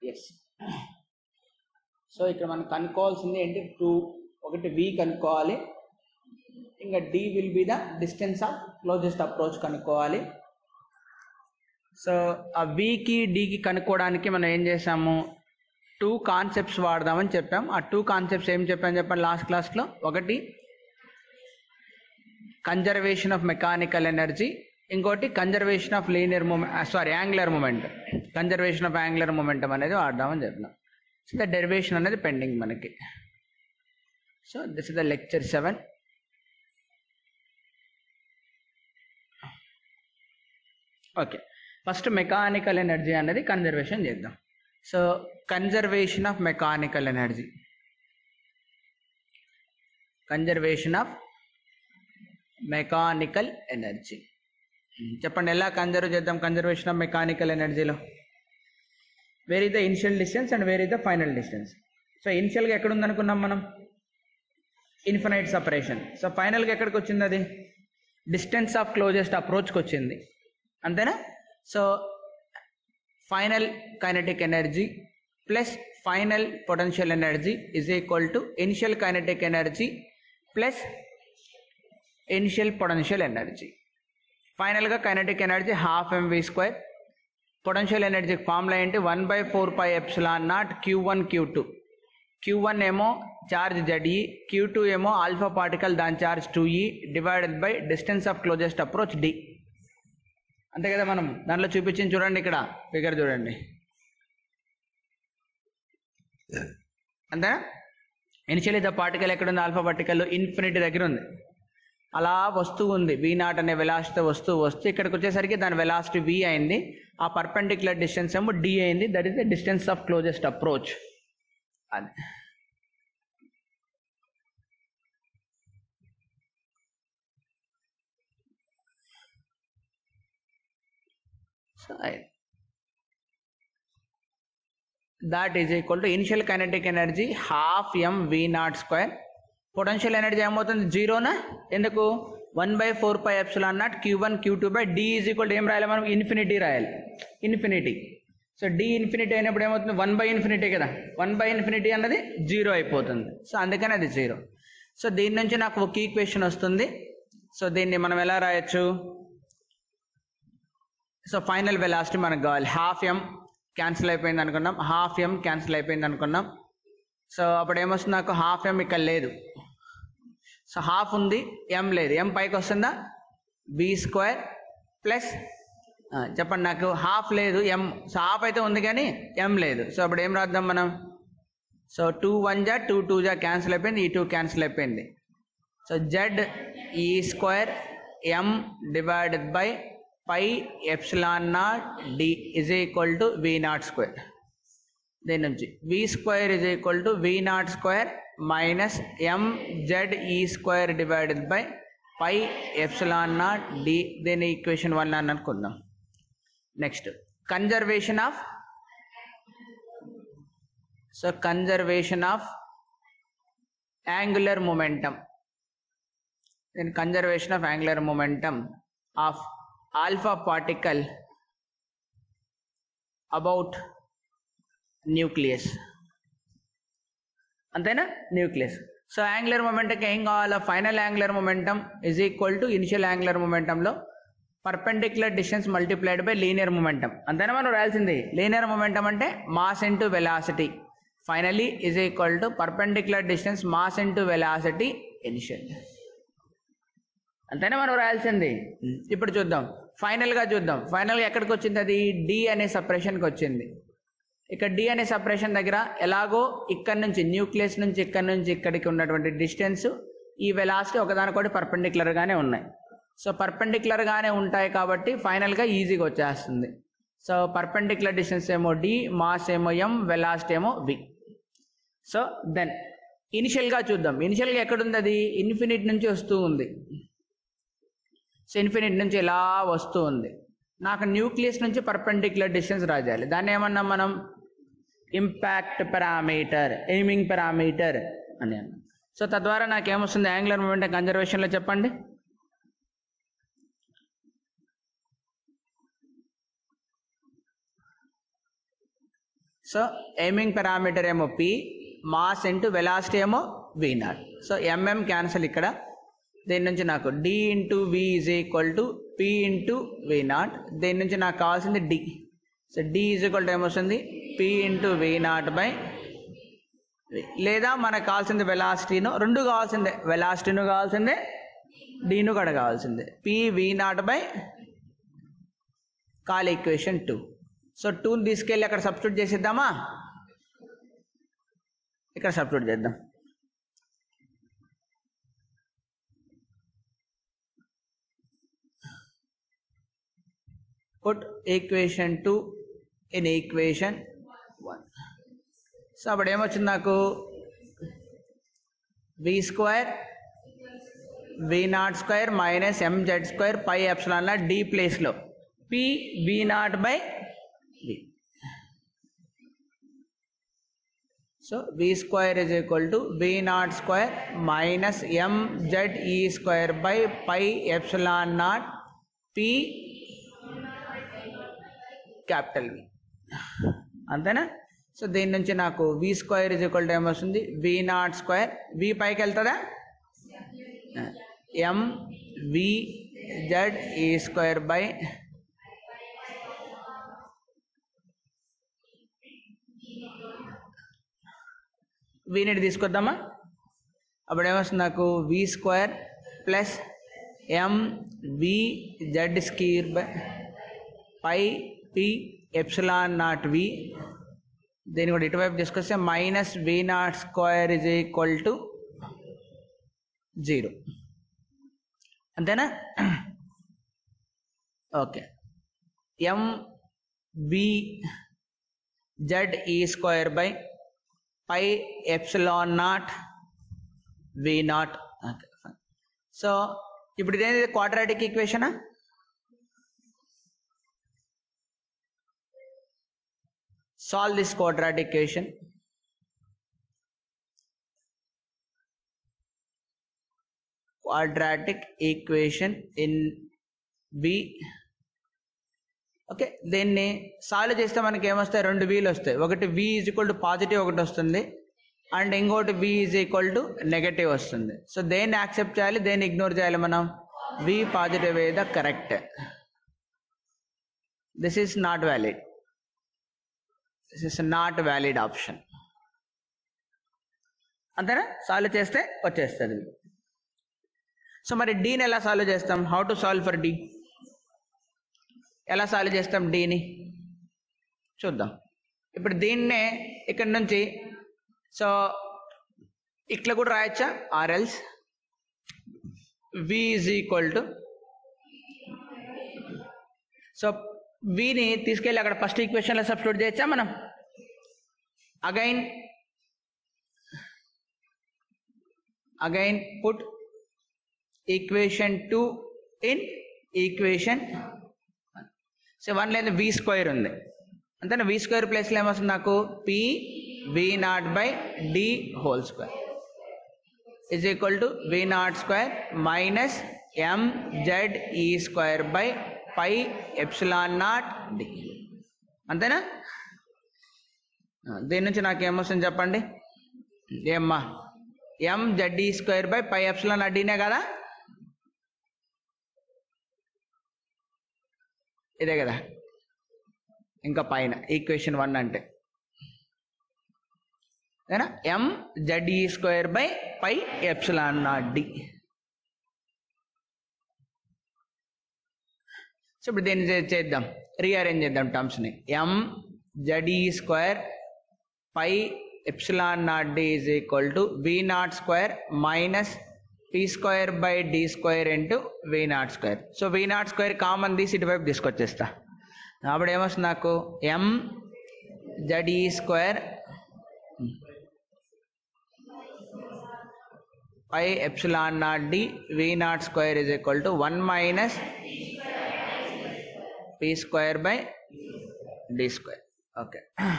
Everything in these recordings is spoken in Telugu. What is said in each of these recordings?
ఎస్ సో ఇక్కడ మనం కనుక్కోవాల్సింది ఏంటి టూ ఒకటి వి కనుక్కోవాలి ఇంకా D will be the distance of closest approach కనుక్కోవాలి సో ఆ వికి డికి కనుక్కోవడానికి మనం ఏం చేసాము టూ కాన్సెప్ట్స్ వాడదామని చెప్పాం ఆ టూ కాన్సెప్ట్స్ ఏం చెప్పాను చెప్పండి లాస్ట్ క్లాస్లో ఒకటి కన్జర్వేషన్ ఆఫ్ మెకానికల్ ఎనర్జీ ఇంకోటి conservation of linear moment sorry angular moment conservation of angular momentum అనేది వాడదామని చెప్పినాం సో ద డెరివేషన్ అనేది పెండింగ్ మనకి so this is the lecture seven okay first mechanical energy అనేది కన్జర్వేషన్ చేద్దాం so conservation of mechanical energy conservation of mechanical energy చెప్పండి ఎలా కన్జర్వ్ చేద్దాం కన్జర్వేషన్ ఆఫ్ మెకానికల్ ఎనర్జీలో where is the initial distance and where is the final distance so ఇనిషియల్గా ఎక్కడ ఉందనుకున్నాం మనం ఇన్ఫినైట్ సపరేషన్ సో ఫైనల్గా ఎక్కడికి వచ్చింది అది డిస్టెన్స్ ఆఫ్ క్లోజెస్ట్ అప్రోచ్కి వచ్చింది అంతేనా so final kinetic energy plus final potential energy is equal to initial kinetic energy plus initial potential energy ఫైనల్గా kinetic energy half M V square potential energy formula ఏంటి one by four pi epsilon naught Q one Q two Q one ఏమో చార్జ్ జడ్ఈ క్యూ టూ ఏమో ఆల్ఫా పార్టికల్ దాని చార్జ్ టూ ఈ divided by distance of closest approach D అంతే కదా మనం దాంట్లో చూపించింది చూడండి ఇక్కడ ఫిగర్ చూడండి అంతేనా ఇనిషియలీ ద పార్టికల్ ఎక్కడ ఉంది ఆల్ఫా పార్టికల్ ఇన్ఫినిటీ దగ్గర ఉంది అలా వస్తువు ఉంది వి నాట్ అనే వెలాసిటీ వస్తువు వస్తూ ఇక్కడికి వచ్చేసరికి దాని వెలాసిటీ వి అయింది ఆ పర్పెండిక్యులర్ డిస్టెన్స్ ఏమో డి అయింది that is the distance of closest approach అది So, I- that is equal to initial kinetic energy half m v naught square potential energy ఏమవుతుంది జీరోనా ఎందుకు one by four pi epsilon naught Q one Q two by D is equal ఏం రాయాలి మనం ఇన్ఫినిటీ రాయాలి ఇన్ఫినిటీ సో డి ఇన్ఫినిటీ అయినప్పుడు ఏమవుతుంది వన్ బై ఇన్ఫినిటీ కదా వన్ బై ఇన్ఫినిటీ అన్నది జీరో అయిపోతుంది సో అందుకని అది జీరో సో దీని నుంచి నాకు ఒక ఈక్వేషన్ వస్తుంది సో దీన్ని మనం ఎలా రాయొచ్చు సో ఫైనల్ వెలాసిటీ మనకు కావాలి హాఫ్ ఎం క్యాన్సిల్ అయిపోయింది అనుకున్నాం హాఫ్ ఎం క్యాన్సిల్ అయిపోయింది అనుకున్నాం సో అప్పుడు ఏమొస్తుంది నాకు హాఫ్ ఎం ఇక్కడ లేదు సో హాఫ్ ఉంది ఎం లేదు ఎం పైకి వస్తుందా బి స్క్వేర్ ప్లస్ చెప్పండి నాకు హాఫ్ లేదు ఎం సో హాఫ్ అయితే ఉంది కానీ ఎం లేదు సో అప్పుడు ఏం రాద్దాం మనం సో టూ వన్ జా టూ టూ జా క్యాన్సిల్ అయిపోయింది ఈ టూ క్యాన్సిల్ అయిపోయింది సో జెడ్ ఈ square M divided by pi epsilon naught D is equal to we naught square దీని నుంచి V square is equal to we naught square minus M Z ఈ square divided by pi epsilon naught D దీని ఈక్వేషన్ వన్ అని అనుకుందాం next conservation of so conservation of angular momentum then conservation of angular momentum of alpha particle about nucleus అంతేనా న్యూక్లియస్ సో యాంగులర్ మొమెంటంకి ఏం కావాలా final angular momentum is equal to initial angular మొమెంటంలో perpendicular distance multiplied by linear momentum అంతేనా మనం రాయాల్సింది లీనియర్ మొమెంటం అంటే mass into velocity finally is equal to perpendicular distance mass into velocity initial అంతేనా మనం రాయాల్సింది ఇప్పుడు చూద్దాం ఫైనల్గా చూద్దాం ఫైనల్గా ఎక్కడికి వచ్చింది అది డి అనే సపరేషన్కి వచ్చింది ఇక్కడ డి అనే సపరేషన్ దగ్గర ఎలాగో ఇక్కడ నుంచి న్యూక్లియస్ నుంచి ఇక్కడ నుంచి ఇక్కడికి ఉన్నటువంటి డిస్టెన్స్ ఈ వెలాసిటీ ఒకదానికొకటి పర్పెండిక్యులర్గానే ఉన్నాయి సో పర్పెండిక్యులర్గానే ఉంటాయి కాబట్టి ఫైనల్గా ఈజీగా వచ్చేస్తుంది సో పర్పెండిక్యులర్ డిస్టెన్స్ ఏమో డి మాస్ ఏమో ఎం వెలాసిటీ ఏమో వి సో దెన్ ఇనిషియల్గా చూద్దాం ఇనిషియల్గా ఎక్కడుంది అది ఇన్ఫినిట్ నుంచి వస్తూ ఉంది సో ఇన్ఫినిట్ నుంచి ఇలా వస్తూ ఉంది నాకు న్యూక్లియస్ నుంచి పర్పెండిక్యులర్ డిస్టెన్స్ రాజాలి దాన్ని ఏమన్నాం మనం ఇంపాక్ట్ పారామీటర్ ఎయిమింగ్ పారామీటర్ అని అన్నాం సో తద్వారా నాకు ఏమొస్తుంది యాంగులర్ మూమెంట్ కన్జర్వేషన్లో చెప్పండి సో ఎయిమింగ్ పారామీటర్ ఏమో పి మాస్ ఇంటూ వెలాసిటీ ఏమో v naught so hmm cancel ఇక్కడ దీని నుంచి నాకు d into v is equal to p into v naught దీని నుంచి నాకు కావాల్సింది d so d is equal to ఏమొస్తుంది p into v naught by లేదా మనకు కావాల్సింది వెలాసిటీను రెండు కావాల్సిందే వెలాసిటీను కావాల్సిందే డీను కూడా కావాల్సిందే p v naught by call equation two so టూని తీసుకెళ్ళి అక్కడ సబ్స్టిట్యూట్ చేసేద్దామా ఇక్కడ సబ్స్టిట్యూట్ చేద్దాం put equation two in equation one so అప్పుడు ఏమొచ్చింది నాకు v square v naught square minus m z square pi epsilon d ప్లేస్లో p v naught by v so v square is equal to we naught square minus m z e square by pi epsilon naught p capital v అంతేనా సో దీని నుంచి నాకు v square is equal to ఏమొస్తుంది వి నాట్ స్క్వేర్ వి పైకి వెళ్తుందా ఎం వి జెడ్ ఈ స్క్వేర్ బై వీనిటి తీసుకొద్దామా అప్పుడు ఏమొస్తుంది నాకు v square plus m v z square by pi p epsilon naught v దీన్ని కూడా ఇటువైపు తీసుకొస్తే minus v naught square is equal to zero అంతేనా ఓకే ఎం వి జెడ్ ఈ square by pi epsilon naught v naught okay so ఇప్పుడు ఇదేంటి క్వాడ్రాటిక్ ఈక్వేషనా solve this quadratic equation quadratic equation in b okay దీన్ని సాల్వ్ చేస్తే మనకి ఏమొస్తాయి రెండు వీలు వస్తాయి ఒకటి v is equal to positive ఒకటి వస్తుంది అండ్ ఇంకోటి v is equal to negative వస్తుంది సో దేన్ని యాక్సెప్ట్ చేయాలి దేన్ని ఇగ్నోర్ చేయాలి మనం v positive a the correct this is not valid this is not valid option అంతేనా సాల్వ్ చేస్తే వచ్చేస్తుంది సో మరి డీని ఎలా సాల్వ్ చేస్తాం how to solve for d ఎలా సాల్వ్ చేస్తాం డీని చూద్దాం ఇప్పుడు దీన్నే ఇక్కడ నుంచి సో ఇట్లా కూడా రాయొచ్చా or else v is equal to so విని తీసుకెళ్ళి అక్కడ ఫస్ట్ ఈక్వేషన్లో సబ్స్టిట్యూట్ చేయొచ్చా మనం again again put equation two in equation so one లేదు వి స్క్వేర్ ఉంది అంతేనా వి స్క్వేర్ ప్లేస్లో ఏమొస్తుంది నాకు p v naught by d whole square is equal to we naught square minus M Z ఈ square by pi epsilon naught d అంతేనా ఆ, దీని నుంచి నాకు ఏమొస్తుంది చెప్పండి ఏమ్మా ఎం జెడ్ ఈ square by pi epsilon naught డీనే కదా ఇదే కదా ఇంకా పైన ఈక్వేషన్ వన్ అంటే ఏనా ఎం జెడ్ ఈ square by pi epsilon naught d so ఇప్పుడు దీన్ని చే- చేద్దాం రీఅరేంజ్ చేద్దాం టర్మ్స్ని ఎం z e square pi epsilon naught d is equal to we naught square minus p square by d square into v naught square so v naught square common తీసి ఇటువైపు తీసుకొచ్చేస్తా అప్పుడు ఏమొస్తుంది నాకు m z e square pi epsilon naught d v naught square is equal to one minus p square by d square okay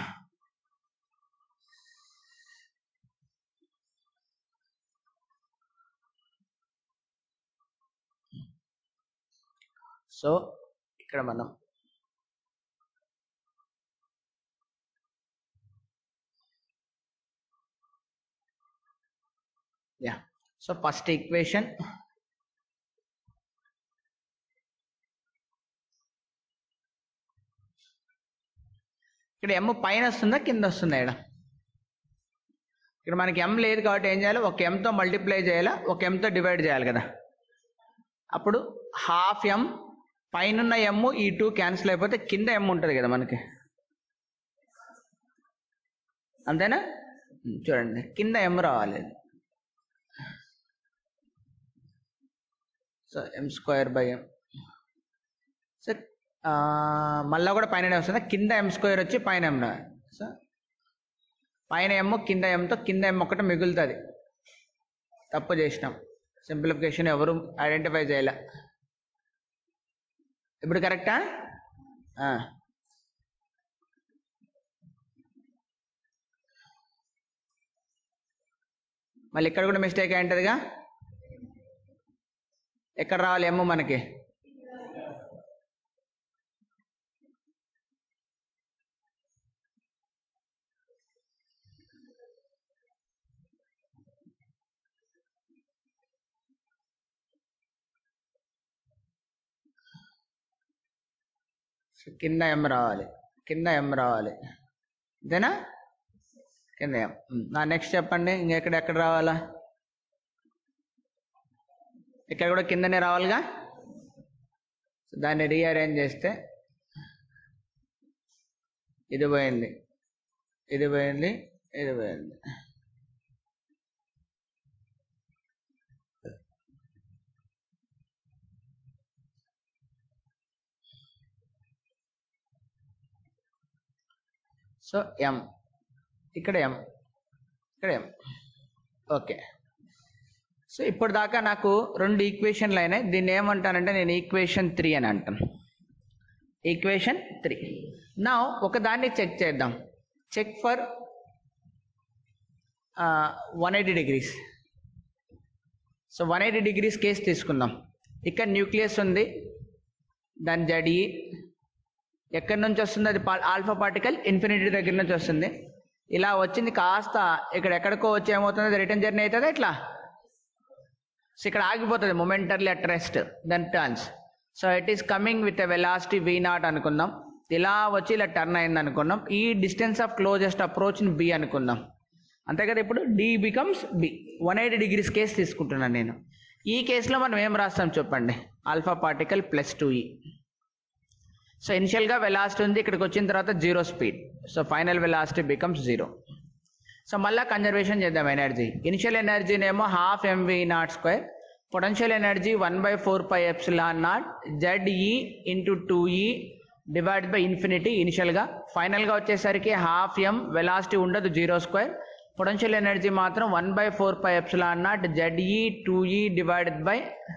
so ఇక్కడ మనం యా సో ఫస్ట్ ఈక్వేషన్ ఇక్కడ ఎమ్ పైన వస్తుందా కింద వస్తుందా ఇక్కడ ఇక్కడ మనకి ఎం లేదు కాబట్టి ఏం చేయాలి ఒక ఎంతో మల్టిప్లై చేయాలా ఒక ఎంతో డివైడ్ చేయాలి కదా అప్పుడు హాఫ్ ఎం పైన ఎమ్ ఈ టూ క్యాన్సిల్ అయిపోతే కింద ఎమ్ ఉంటుంది కదా మనకి అంతేనా ఉమ్, చూడండి కింద ఎమ్ రావాలి so m square by m so మళ్ళీ కూడా పైన వస్తుంది కింద ఎం స్క్వేర్ వచ్చి పైన ఎం రావాలి సో పైన ఎమ్ కింద ఎంతో కింద ఎమ్ ఒకటి మిగులుతుంది తప్పు చేసినాం సింప్లిఫికేషన్ ఎవరు ఐడెంటిఫై చేయలే ఇప్పుడు కరెక్టా ఆ. మళ్ళీ ఇక్కడ కూడా మిస్టేక్ అయి ఉంటుందిగా ఎక్కడ రావాలి ఎమ్ము మనకి సో కింద ఎం రావాలి కింద ఎం రావాలి అంతేనా కింద ఎం ఉమ్, నా నెక్స్ట్ చెప్పండి ఇంకెక్కడ ఎక్కడ రావాలా ఇక్కడ కూడా కిందనే రావాలిగా సో దాన్ని రీఅరేంజ్ చేస్తే ఇది పోయింది ఇది పోయింది ఇది పోయింది సో ఎం ఇక్కడ ఎం ఇక్కడ ఎం ఓకే సో ఇప్పుడు దాకా నాకు రెండు ఈక్వేషన్లు అయినాయి దీన్ని ఏమంటానంటే నేను ఈక్వేషన్ త్రీ అని అంటాను ఈక్వేషన్ త్రీ నా ఒకదాన్ని చెక్ చేద్దాం check for one eighty degrees so one eighty degrees case తీసుకుందాం ఇక్కడ న్యూక్లియస్ ఉంది దాని జడి ఎక్కడి నుంచి వస్తుంది అది ఆల్ఫా పార్టికల్ ఇన్ఫినిటీ దగ్గర నుంచి వస్తుంది ఇలా వచ్చింది కాస్త ఇక్కడ ఎక్కడికో వచ్చి ఏమవుతుంది అది రిటర్న్ జర్నీ అవుతుంది ఇట్లా సో ఇక్కడ ఆగిపోతుంది momentarily at rest then turns so it is coming with a velocity v naught అనుకుందాం ఇలా వచ్చి ఇలా టర్న్ అయింది అనుకున్నాం ఈ distance of closest approach b అనుకుందాం అంతే కదా ఇప్పుడు d becomes b one eighty degrees case తీసుకుంటున్నాను నేను ఈ కేసులో మనం ఏం రాస్తాం చెప్పండి alpha particle plus two e so ఇనిషియల్గా వెలాసిటీ ఉంది ఇక్కడికి వచ్చిన తర్వాత zero speed so final velocity becomes zero so మళ్ళీ కన్జర్వేషన్ చేద్దాం ఎనర్జీ ఇనిషియల్ ఎనర్జీనేమో half m v naught square potential energy one by four pi epsilon naught z e into two e divide by infinity ఇనిషియల్గా ఫైనల్గా వచ్చేసరికి హాఫ్ ఎం వెలాసిటీ ఉండదు జీరో స్క్వేర్ పొటెన్షియల్ ఎనర్జీ మాత్రం one by four pi epsilon naught z e two ఈ డివైడెడ్ బై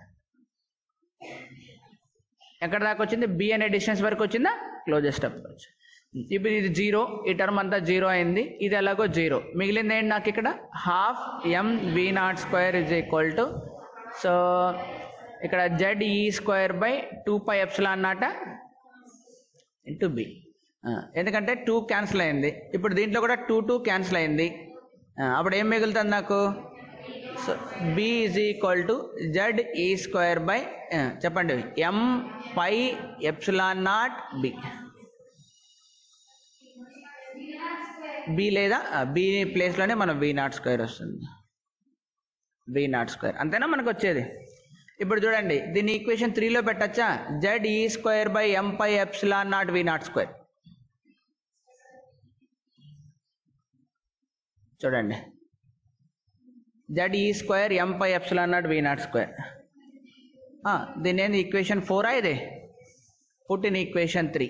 ఎక్కడ దాకా వచ్చింది బి అనే డిస్టెన్స్ వరకు వచ్చిందా క్లోజెస్ట్ అప్రోచ్ ఇప్పుడు ఇది జీరో ఈ టర్మ్ అంతా జీరో అయింది ఇది ఎలాగో జీరో మిగిలింది ఏంటి నాకు ఇక్కడ half m v naught square is equal to so ఇక్కడ జెడ్ ఈ square by two pi epsilon naught into b ఎందుకంటే టూ క్యాన్సిల్ అయింది ఇప్పుడు దీంట్లో కూడా టూ టూ క్యాన్సిల్ అయింది ఆ, అప్పుడు ఏం మిగులుతుంది నాకు so b is equal to z ఈ స్క్వేర్ బై చెప్పండి m pi epsilon naught b b లేదా బి ప్లేస్లోనే మనం బి నాట్ స్క్వేర్ వస్తుంది బి నాట్ స్క్వేర్ అంతేనా మనకు వచ్చేది ఇప్పుడు చూడండి దీన్ని ఈక్వేషన్ త్రీలో పెట్టచ్చా జెడ్ ఈ square by m pi epsilon naught v naught square చూడండి జెడ్ ఈ square m pi epsilon naught v naught square దీని ఏంది ఈక్వేషన్ ఫోరా ఇది పుట్టిన ఈక్వేషన్ త్రీ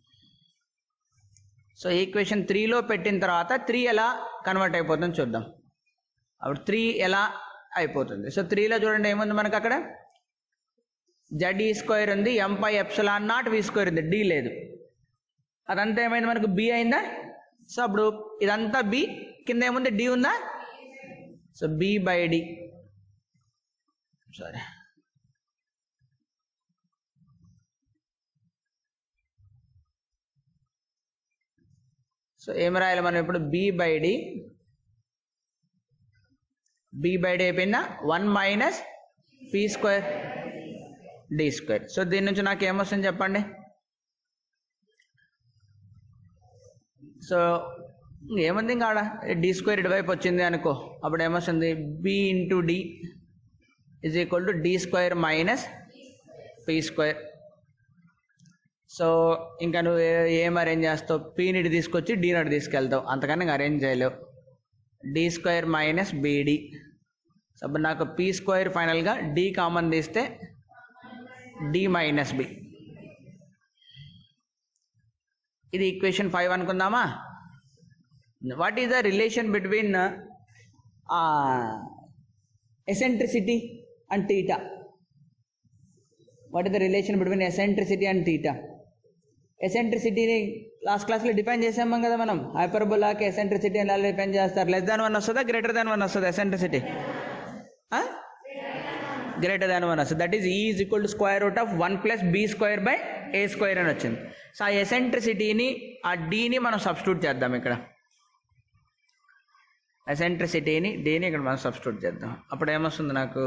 సో ఈక్వేషన్ త్రీలో పెట్టిన తర్వాత త్రీ ఎలా కన్వర్ట్ అయిపోతుందో చూద్దాం అప్పుడు త్రీ ఎలా అయిపోతుంది సో త్రీలో చూడండి ఏముంది మనకు అక్కడ జడ్ ఈ స్క్వేర్ ఉంది m pi epsilon naught v square ఉంది డి లేదు అదంతా ఏమైంది మనకు బి అయిందా సో అప్పుడు ఇదంతా బి కింద ఏముంది డి ఉందా సో బి బై డి సరే సో ఏం రాయాలి మనం ఇప్పుడు b by d b by d అయిపోయిందా one minus p square d square so దీని నుంచి నాకు ఏమొస్తుంది చెప్పండి సో ఏముంది ఇంకా ఆడ డి స్క్వేర్ ఇటువైపు వచ్చింది అనుకో అప్పుడు ఏమొస్తుంది b into d is equal to d square minus p square so ఇంకా నువ్వు ఏ- ఏం అరేంజ్ చేస్తావు పీని ఇటు తీసుకొచ్చి డీ నటు తీసుకెళ్తావు అంతకన్నా ఇంకా అరేంజ్ చేయలేవు d square minus b d so అప్పుడు నాకు పీ స్క్వేర్ ఫైనల్గా డి కామన్ తీస్తే డి మైనస్ బి ఇది ఈక్వేషన్ ఫైవ్ అనుకుందామా what is the relation between eccentricity and theta what is the relation between eccentricity and theta ఎసెంట్రిసిటీని లాస్ట్ క్లాస్లో డిఫైన్ చేసాము కదా మనం హైపర్బోలాకి ఎసెంట్రిసిటీ ఎలా డిఫైన్ చేస్తారు లెస్ దాన్ వన్ వస్తుందా గ్రేటర్ దాన్ వన్ వస్తుందా ఎసెంట్రిసిటీ గ్రేటర్ దాన్ వన్ వస్తుంది that is e is equal to square root of one plus b square by a square అని వచ్చింది సో ఆ ఎసెంట్రిసిటీని ఆ డీని మనం సబ్స్టిట్యూట్ చేద్దాం ఇక్కడ ఎసెంట్రిసిటీని డీని ఇక్కడ మనం సబ్స్టిట్యూట్ చేద్దాం అప్పుడు ఏమొస్తుంది నాకు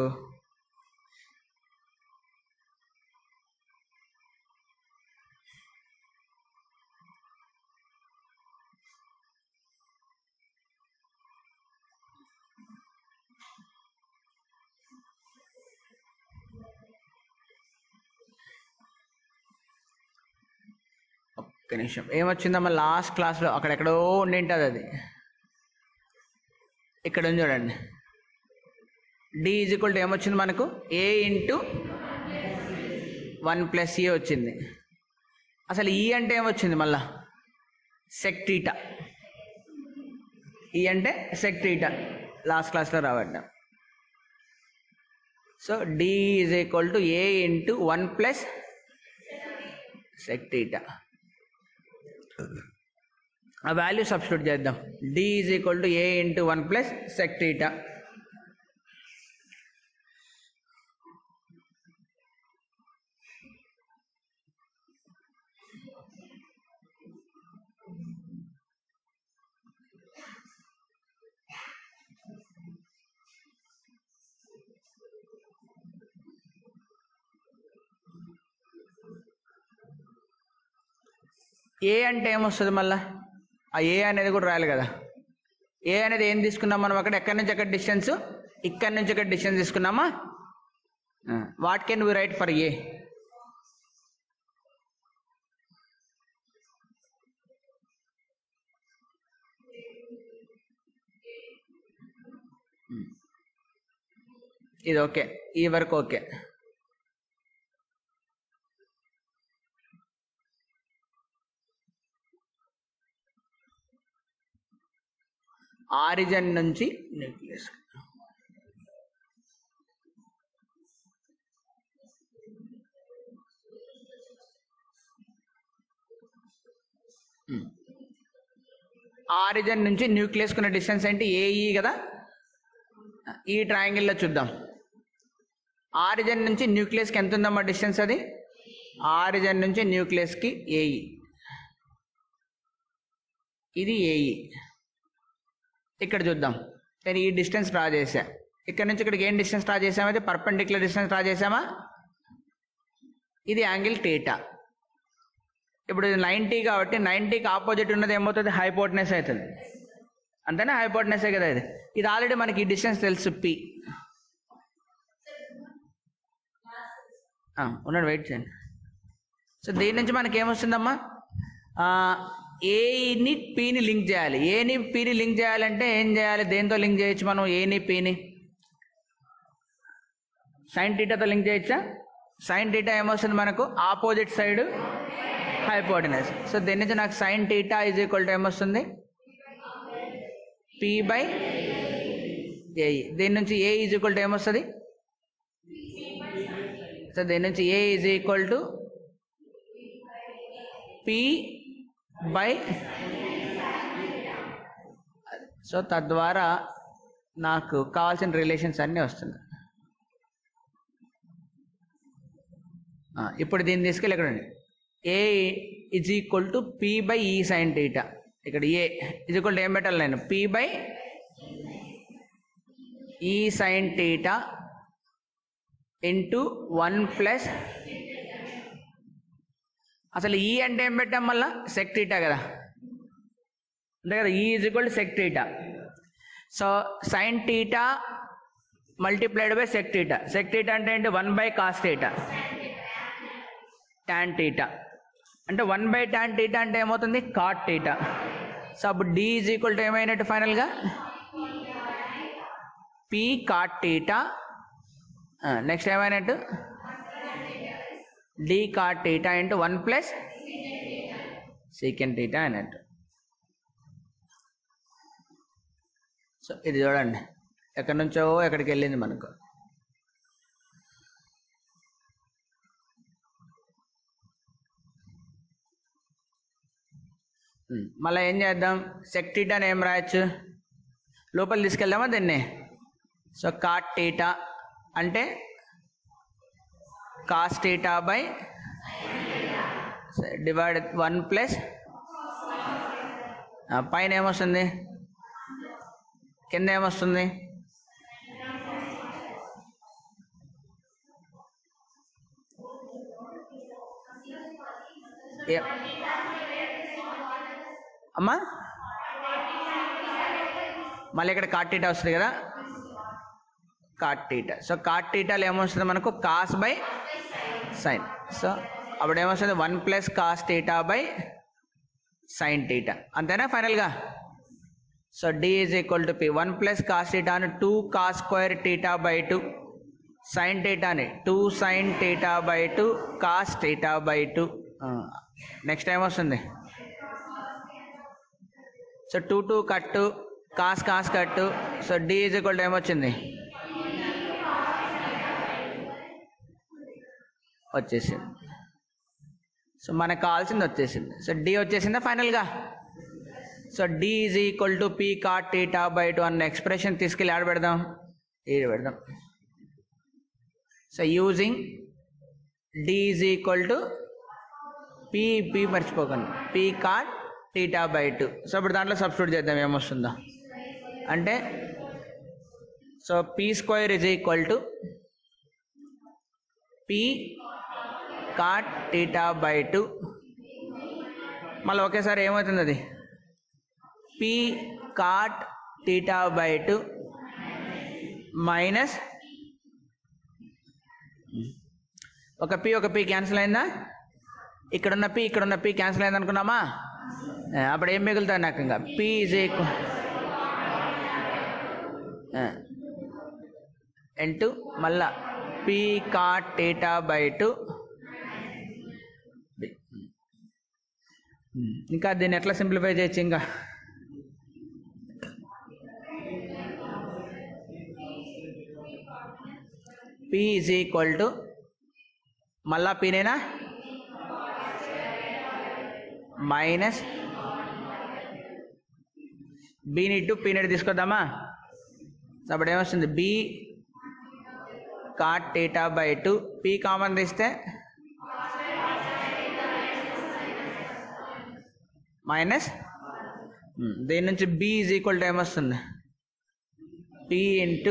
ఒక్క నిమిషం ఏమొచ్చిందమ్మా లాస్ట్ క్లాస్లో అక్కడెక్కడో ఉండింటుంది అది ఇక్కడ ఉంది చూడండి డి ఈజ్ ఈక్వల్ టు ఏమొచ్చింది మనకు a into one plus a వచ్చింది అసలు ఈ అంటే ఏమొచ్చింది మళ్ళా సెక్టీటా ఈ అంటే సెక్టీటా లాస్ట్ క్లాస్లో రావడ్డాం so d is equal to a into one plus sec theta ఆ వాల్యూ సబ్స్టిట్యూట్ చేద్దాం d is equal to a into one plus sec theta a అంటే ఏమొస్తుంది మళ్ళా ఆ ఏ అనేది కూడా రాయాలి కదా ఏ అనేది ఏం తీసుకున్నాం మనం అక్కడ ఎక్కడి నుంచి ఎక్కడ డిస్టెన్స్ ఇక్కడి నుంచి ఇక్కడ డిస్టెన్స్ తీసుకున్నామా what can we write for a ఇది ఓకే ఈ వరకు ఓకే ఆరిజన్ నుంచి న్యూక్లియస్ ఆరిజన్ నుంచి న్యూక్లియస్ కున్న డిస్టెన్స్ ఏంటి ఏఈ కదా ఈ ట్రయాంగిల్లో చూద్దాం ఆరిజన్ నుంచి న్యూక్లియస్కి ఎంత ఉందమ్మా డిస్టెన్స్ అది ఆరిజన్ నుంచి న్యూక్లియస్కి ఏఈ ఇది ఏఈ ఇక్కడ చూద్దాం నేను ఈ డిస్టెన్స్ డ్రా చేశా ఇక్కడ నుంచి ఇక్కడికి ఏం డిస్టెన్స్ డ్రా చేసామైతే పర్పెండిక్యులర్ డిస్టెన్స్ డ్రా చేసామా ఇది యాంగిల్ టీటా ఇప్పుడు ఇది నైంటీ కాబట్టి నైంటీకి ఆపోజిట్ ఉన్నది ఏమవుతుంది హైపోట్నెస్ అవుతుంది అంతేనా హైపోట్నెసే కదా ఇది ఇది ఆల్రెడీ మనకి ఈ డిస్టెన్స్ తెలుసు పి ఉన్నాడు వెయిట్ చేయండి సో దీని నుంచి మనకి ఏమొస్తుందమ్మా ఏని పీని లింక్ చేయాలి ఏని పీని లింక్ చేయాలంటే ఏం చేయాలి దేంతో లింక్ చేయొచ్చు మనం ఏని పీని సైన్ టీటాతో లింక్ చేయొచ్చా సైన్ టీటా ఏమొస్తుంది మనకు ఆపోజిట్ సైడ్ హైపోటెనస్ సో దీని నుంచి నాకు sine theta is equal to ఏమొస్తుంది పి బై ఏ దీని నుంచి ఏ ఈజ్ ఈక్వల్ టు ఏమొస్తుంది సో దీని నుంచి a is equal to p by so తద్వారా నాకు కావాల్సిన రిలేషన్స్ అన్నీ వస్తుంది ఆ, ఇప్పుడు దీన్ని తీసుకెళ్ళి ఇక్కడ a is equal to p by e sine theta ఇక్కడ ఏ ఇజ్ ఈక్వల్ టు ఏం పెట్టాలి నేను p by e sine theta into one plus అసలు ఈ అంటే ఏం పెట్టాం మళ్ళా సెక్ టీటా కదా అంతే కదా e is equal to sec theta so sine theta multiplied by sec theta sec theta అంటే ఏంటి one by cos theta tan theta అంటే వన్ బై ట్యాన్ టీటా అంటే ఏమవుతుంది కాట్ టీటా సో అప్పుడు డి ఈజ్ ఈక్వల్ టు ఏమైనట్టు ఫైనల్గా పి కాట్ టీటా నెక్స్ట్ ఏమైనట్టు d cot theta into one plus second theta అయినట్టు సో ఇది చూడండి ఎక్కడి నుంచో ఎక్కడికి వెళ్ళింది మనకు ఉమ్, మళ్ళీ ఏం చేద్దాం సెక్ టీటాని ఏం రాయొచ్చు లోపల తీసుకెళ్దామా దీన్ని సో కాట్ టీటా అంటే cos theta by divide one plus పైన ఏమొస్తుంది కింద ఏమొస్తుంది ఏ- అమ్మా మళ్ళీ ఇక్కడ కాటీటా వస్తుంది కదా కాటీటా సో కాటీటాలు ఏమొస్తుంది మనకు కాస్ బై సైన్ సో అప్పుడు ఏమొస్తుంది one plus cos theta by sine theta అంతేనా ఫైనల్గా so d is equal to p one plus cos టీటాని two cos square theta by two సైన్ టీటాని two sine theta by two cos theta by two next time వస్తుంది so two two cut cos cos cut so d is equal to ఏమొచ్చింది వచ్చేసింది సో మనకు కావాల్సింది వచ్చేసింది సో డి వచ్చేసిందా ఫైనల్గా so d is equal to p cot theta by two అన్న ఎక్స్ప్రెషన్ తీసుకెళ్ళి ఆడ పెడదాం ఈడ పెడదాం so using d is equal to p p మర్చిపోకండి p cot theta by two so ఇప్పుడు దాంట్లో సబ్స్టిట్యూట్ చేద్దాం ఏమొస్తుందో అంటే so p square is equal to p cot theta by two మళ్ళీ ఒకేసారి ఏమవుతుంది అది p cot theta by two minus ఒక పీ ఒక పీ క్యాన్సిల్ అయిందా ఇక్కడున్న పీ ఇక్కడున్న పీ క్యాన్సిల్ అయింది అనుకున్నామా ఆ, అప్పుడు ఏం మిగులుతుంది నాకు ఇంకా పీ ఈజ్ ఈక్వల్ ఇంటూ మళ్ళా p cot theta by two ఇంకా దీన్ని ఎట్లా సింప్లిఫై చేయొచ్చు ఇంకా పి ఈజ్ ఈక్వల్ టు మళ్ళా పీనేనా మైనస్ బీని ఇటు పీనెట్ తీసుకొద్దామా అప్పుడు ఏమొస్తుంది b cot theta by two p common తీస్తే మైనస్ దీని నుంచి బి ఈజ్ ఈక్వల్ టు ఏమొస్తుంది p into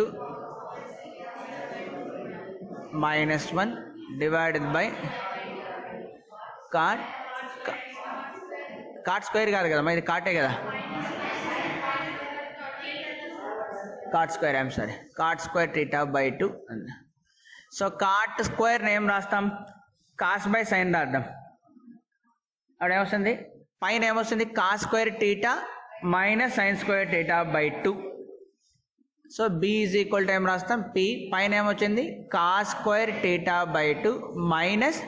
minus one divided by cot cot square కాదు కదా ఇది కాటే కదా cot square I'm sorry cot square theta by two so cot square ఏం రాస్తాం కాస్ బై సైన్ రాద్దాం అప్పుడు ఏమొస్తుంది పైన ఏమొస్తుంది cos square theta minus sine square theta by two so b is equal to ఏం రాస్తాం పి పైన ఏమొచ్చింది cos square theta by two minus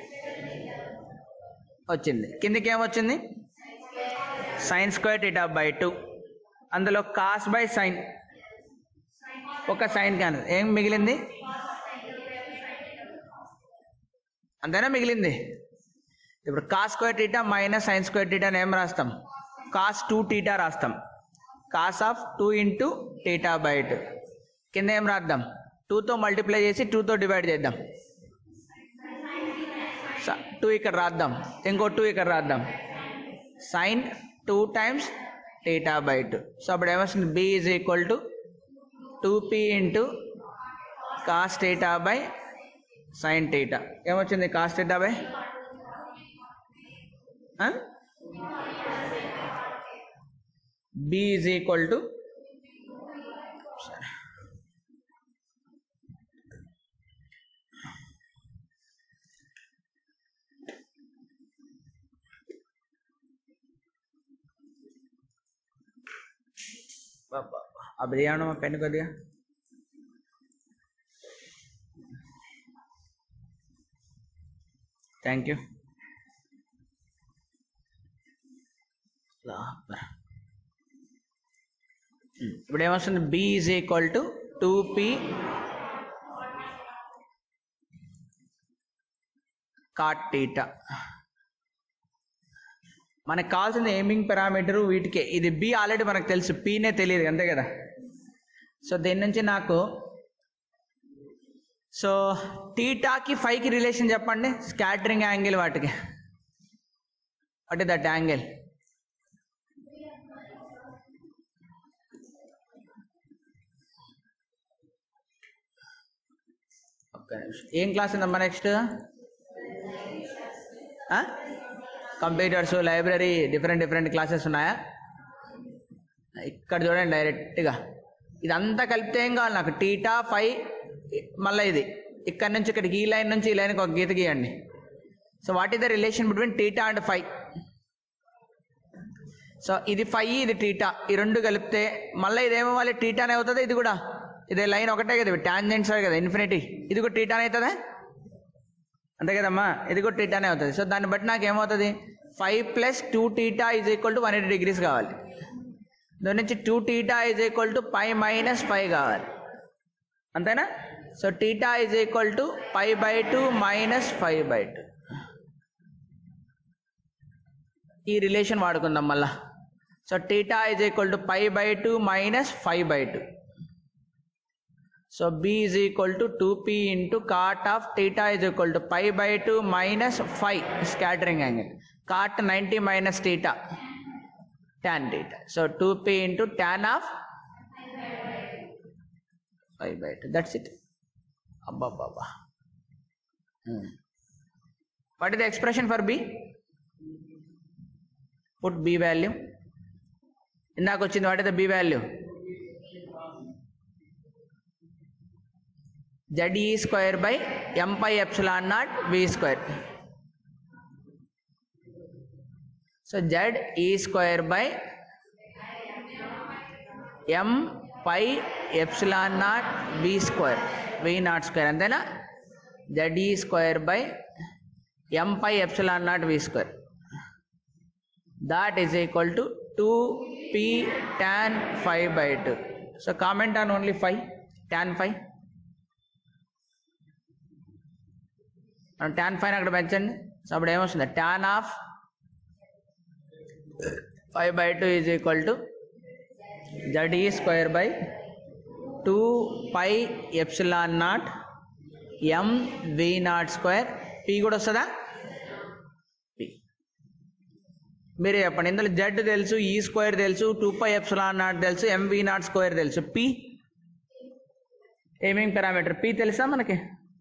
వచ్చింది కిందికి ఏమొచ్చింది sine square theta by two అందులో కాస్ బై సైన్ ఒక సైన్ కానీ ఏం మిగిలింది అంతేనా మిగిలింది ఇప్పుడు cos square theta minus sine square theta ఏం రాస్తాం కాస్ టూ టీటా రాస్తాం cos of two into theta by two కింద ఏం రాద్దాం టూతో మల్టిప్లై చేసి టూతో డివైడ్ చేద్దాం టూ ఇక్కడ రాద్దాం ఇంకో టూ ఇక్కడ రాద్దాం sine two times theta by two so అప్పుడు ఏమొస్తుంది b is equal to two p into cos theta by sine theta ఏమొచ్చింది cos theta by b is equal to अब दिया ना पेन को दिया థ్యాంక్ యూ ఇప్పుడు ఏమొస్తుంది b is equal to two p cot theta మనకు కావాల్సిన ఎయిమింగ్ పారామీటర్ వీటికే ఇది బి ఆల్రెడీ మనకు తెలుసు పీనే తెలియదు అంతే కదా సో దీని నుంచి నాకు సో టీటాకి ఫైవ్కి రిలేషన్ చెప్పండి స్కాటరింగ్ యాంగిల్ వాటికి వాట్ ఇస్ దట్ యాంగిల్ ఒక్క నిమిషం ఏం క్లాస్ ఉందమ్మా next computers library different different classes ఉన్నాయా ఇక్కడ చూడండి డైరెక్ట్గా ఇదంతా కలిపితే ఏం కావాలి నాకు టీటా ఫైవ్ మళ్ళీ ఇది ఇక్కడ నుంచి ఇక్కడికి ఈ లైన్ నుంచి ఈ లైన్కి ఒక గీత గీయండి so what is the relation between theta and five so ఇది ఫైవ్ ఇది టీటా ఈ రెండు కలిపితే మళ్ళీ ఇదేమవ్వాలి టీటానే అవుతుంది ఇది కూడా ఇదే లైన్ ఒకటే కదా టాంజెంట్స్ కదా ఇన్ఫినిటీ ఇది కూడా టీటానే అవుతుందా అంతే కదమ్మా ఇది కూడా టీటానే అవుతుంది సో దాన్ని బట్టి నాకు ఏమవుతుంది five plus two theta is equal to one eighty degrees కావాలి దాని నుంచి two theta is equal to pi minus five కావాలి అంతేనా so theta is equal to pi by two minus five by two ఈ రిలేషన్ వాడుకుందాం మళ్ళా so theta is equal to pi by two minus five by two so b is equal to two p into cot of theta is equal to pi by two minus five scattering angle cot ninety minus theta tan theta. So 2p into tan of 5 by 2. That's it. Abba, abba. Hmm. What is the expression for b? Put b value. ఇందాక వచ్చింది what is the b value z e square by m pi epsilon naught v square so Z ఈ square by m pi epsilon naught b square v naught square అంతేనా జెడ్ ఈ square by m pi epsilon naught v square that is equal to two p tan five by two so comment on only five tan five మనం ట్యాన్ ఫైవ్ అక్కడ పెంచండి సో అప్పుడు ఏమొస్తుంది tan of five by two is equal to z e square by two pi epsilon naught m v naught square p కూడా వస్తుందా పి మీరే చెప్పండి ఇందులో జడ్ తెలుసు ఈ స్క్వేర్ తెలుసు టూ పై ఎప్సిలాన్ నాట్ తెలుసు ఎం వి నాట్ స్క్వేర్ తెలుసు పి ఏమింగ్ పారామీటర్ పి తెలుసా మనకి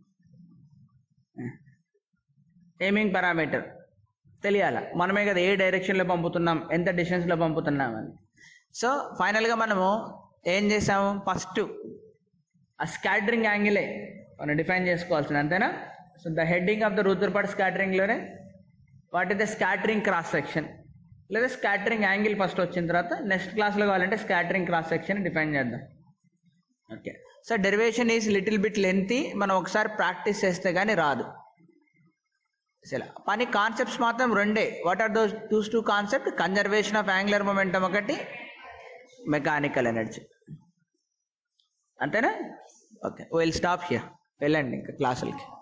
ఏమింగ్ పారామీటర్ తెలియాల మనమే కదా ఏ డైరెక్షన్లో పంపుతున్నాం ఎంత డిస్టెన్స్లో పంపుతున్నాం అని సో ఫైనల్గా మనము ఏం చేసాము ఫస్ట్ ఆ స్కాటరింగ్ యాంగిలే మనం డిఫైన్ చేసుకోవాల్సింది అంతేనా so the heading of the Rutherford స్కాటరింగ్లోనే what is the scattering cross section లేదా స్కాటరింగ్ యాంగిల్ ఫస్ట్ వచ్చిన తర్వాత నెక్స్ట్ క్లాస్లో కావాలంటే స్కాటరింగ్ క్రాస్ సెక్షన్ డిఫైన్ చేద్దాం okay so derivation is little bit lengthy మనం ఒకసారి ప్రాక్టీస్ చేస్తే కానీ రాదు అసలు పని కాన్సెప్ట్స్ మాత్రం రెండే what are those twos two concept conservation of angular momentum ఒకటి మెకానికల్ ఎనర్జీ అంతేనా ఓకే విల్ స్టాప్ హియర్ వెళ్ళండి ఇంకా క్లాసులకి